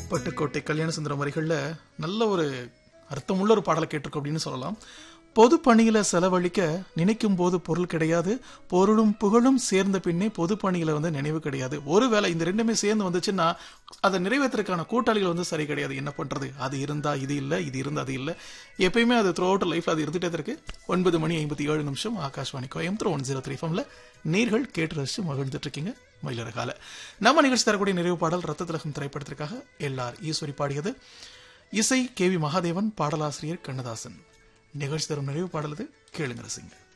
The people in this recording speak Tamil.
பட்டுக்கோட்டை கல்யாண சுந்தரம் வரிகள்ல நல்ல ஒரு அர்த்தமுள்ள ஒரு பாடலை கேட்டிருக்கோம் அப்படின்னு சொல்லலாம் பொது பணியில செலவழிக்க நினைக்கும் போது பொருள் கிடையாது பொருளும் புகழும் சேர்ந்த பின்னே பொது பணியில வந்து நினைவு கிடையாது ஒருவேளை இந்த ரெண்டுமே சேர்ந்து வந்துச்சுன்னா அதை நிறைவேற்றுறதுக்கான கூட்டாளிகள் வந்து சரி கிடையாது என்ன பண்றது அது இருந்தா இது இல்ல இது இருந்தா அது இல்ல எப்பயுமே அது த்ரூ அவுட் லைஃப்ல அது இருந்துட்டே தான் இருக்கு ஒன்பது மணி ஐம்பத்தி ஏழு நிமிஷம் Akashvani Coimbatore one zero three ஃபம்ல நீர்கள் கேட்டு ரசிச்சு மகிழ்ந்துட்டு இருக்கீங்க மயிலரகால நம்ம நிகழ்ச்சி தரக்கூடிய நிறைவு பாடல் ரத்த திலகம் திரைப்படத்திற்காக எல்லார் ஈஸ்வரி பாடியது இசை கே வி மகாதேவன் பாடலாசிரியர் கண்ணதாசன் நிகழ்ச்சி தரும் நிறைவு பாடல் இது கேளுங்க ரசிங்க